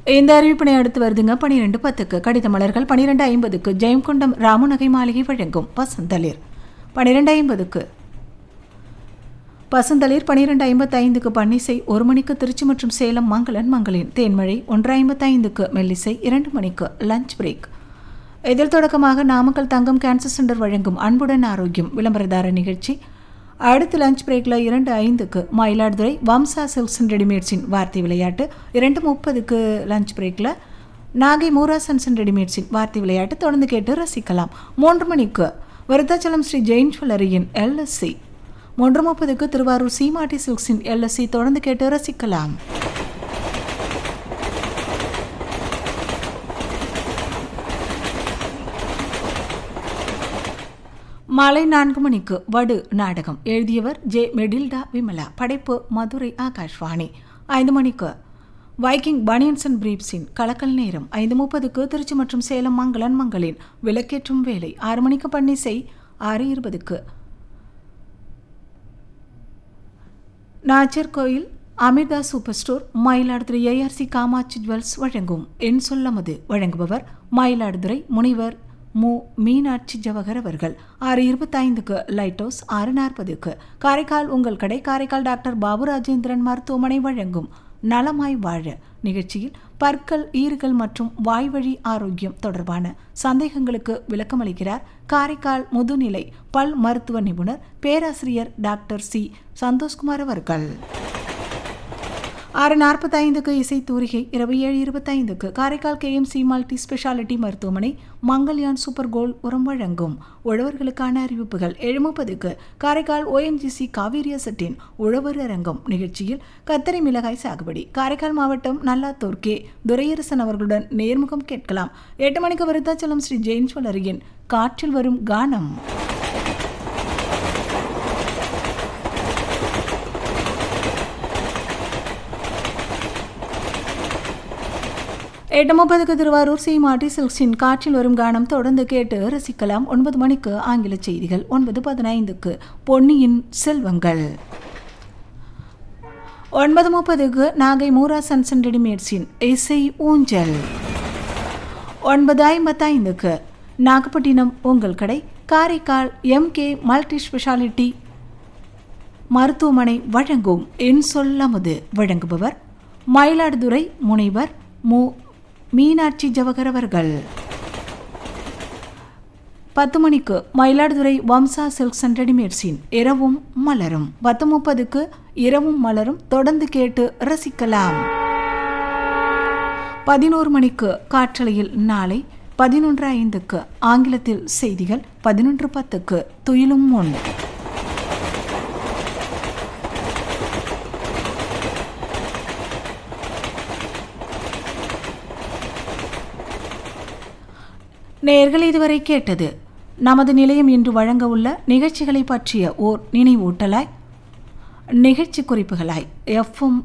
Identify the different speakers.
Speaker 1: இந்த அறிவிப்பினை அடுத்து வருதுங்க பனிரெண்டு பத்துக்கு கடித மலர்கள் பனிரெண்டு ஐம்பதுக்கு ஜெயம்கொண்டம் ராமநகை மாளிகை வழங்கும் பசந்தளிர் பனிரெண்டு ஐம்பதுக்கு பசந்தளிர் பனிரெண்டு ஐம்பத்தைந்துக்கு பன்னிசை ஒரு மணிக்கு திருச்சி மற்றும் சேலம் மங்களன் மங்களின் தேன்மழை ஒன்று ஐம்பத்தைந்துக்கு மெல்லிசை இரண்டு மணிக்கு லஞ்ச் பிரேக் இதில் தொடக்கமாக நாமக்கல் தங்கம் கேன்சர் சென்டர் வழங்கும் அன்புடன் ஆரோக்கியம் விளம்பரதார நிகழ்ச்சி அடுத்து லஞ்ச் பிரேக்கில் இரண்டு ஐந்துக்கு மயிலாடுதுறை வம்சா சில்க்ஸ் அண்ட் ரெடிமேட்ஸின் வார்த்தை விளையாட்டு இரண்டு முப்பதுக்கு லஞ்ச் பிரேக்கில் நாகை மூரா சன்ஸ் அண்ட் ரெடிமேட்ஸின் வார்த்தை விளையாட்டு தொடர்ந்து கேட்டு ரசிக்கலாம் மூன்று மணிக்கு விருத்தாச்சலம் ஸ்ரீ ஜெயின் ஜுவல்லரியின் எல்எஸ்சி மூன்று முப்பதுக்கு திருவாரூர் சீமாட்டி சில்க்ஸின் எல்எஸ்சி தொடர்ந்து கேட்டு ரசிக்கலாம் மாலை நான்கு மணிக்கு வடு நாடகம் எழுதியவர் ஜே மெடில்டா விமலா படைப்பு மதுரை ஆகாஷ்வாணி ஐந்து மணிக்கு வைக்கிங் பனியன்ஸ் அண்ட் பிரீப்ஸின் கலக்கல் நேரம் ஐந்து முப்பதுக்கு திருச்சி மற்றும் சேலம் மங்களன் மங்களின் விளக்கேற்றும் வேலை ஆறு மணிக்கு பன்னிசை ஆறு இருபதுக்கு Nacharkoil Amirtha super store Mayiladuthurai A R C Kamatchi jewels வழங்கும் என் சொல்லமது வழங்குபவர் மயிலாடுதுறை முனைவர் மு மீனாட்சி ஜவஹர் அவர்கள் ஆறு இருபத்தைந்துக்கு லைட் ஹவுஸ் ஆறு நாற்பதுக்கு காரைக்கால் உங்கள் கடை காரைக்கால் டாக்டர் பாபு ராஜேந்திரன் மருத்துவமனை வழங்கும் நலமாய் வாழ நிகழ்ச்சியில் பற்கள் ஈறுகள் மற்றும் வாய்வழி ஆரோக்கியம் தொடர்பான சந்தேகங்களுக்கு விளக்கமளிக்கிறார் காரைக்கால் முதுநிலை பல் மருத்துவ நிபுணர் பேராசிரியர் டாக்டர் சி சந்தோஷ்குமார் அவர்கள் ஆறு நாற்பத்தைந்துக்கு இசை தூரிகை இரவு ஏழு இருபத்தைந்துக்கு காரைக்கால் கேஎம்சி மல்டி ஸ்பெஷாலிட்டி மருத்துவமனை மங்கல்யான் சூப்பர் கோல் உரம் வழங்கும் உழவர்களுக்கான அறிவிப்புகள் ஏழு முப்பதுக்கு காரைக்கால் ஓஎன்ஜிசி காவேரிய செட்டின் உழவர் அரங்கம் நிகழ்ச்சியில் கத்தரி மிளகாய் சாகுபடி காரைக்கால் மாவட்டம் நல்லாத்தூர் கே துரையரசன் அவர்களுடன் நேர்முகம் கேட்கலாம் எட்டு மணிக்கு விருத்தாச்சலம் ஸ்ரீ ஜெயின் ஜுவல்லரியின் காற்றில் வரும் கானம் எட்டு முப்பதுக்கு திருவாரூர் சீமாட்டி சில்க்ஸின் காற்றில் வரும் கானம் தொடர்ந்து கேட்டு ரசிக்கலாம் ஒன்பது மணிக்கு ஆங்கில செய்திகள் ஒன்பது பதினைந்துக்கு பொன்னியின் செல்வங்கள் ஒன்பது முப்பதுக்கு நாகை மூரா சன்ஸ் அண்ட் ரெடிமேட்ஸின் இசை ஊஞ்சல் ஒன்பது ஐம்பத்தைந்துக்கு நாகப்பட்டினம் உங்கள் கடை காரைக்கால் எம்கே மல்டி ஸ்பெஷாலிட்டி மருத்துவமனை வழங்கும் என் சொல்லமுது வழங்குபவர் மயிலாடுதுறை முனைவர் மு மீனாட்சி ஜவஹர் அவர்கள் பத்து மணிக்கு மயிலாடுதுறை வம்சா சில்க்ஸ் அண்ட் ரெடிமேட்ஸின் இரவும் மலரும் பத்து முப்பதுக்கு இரவும் மலரும் தொடர்ந்து கேட்டு ரசிக்கலாம் பதினோரு மணிக்கு காற்றலையில் நாளை பதினொன்று ஐந்துக்கு ஆங்கிலத்தில் செய்திகள் பதினொன்று பத்துக்கு துயிலும் முன் நேர்கள் இதுவரை கேட்டது நமது நிலையம் இன்று வழங்க உள்ள நிகழ்ச்சிகளை பற்றிய ஓர் நினைவூட்டலாய் நிகழ்ச்சி குறிப்புகளாய் எஃப்எம்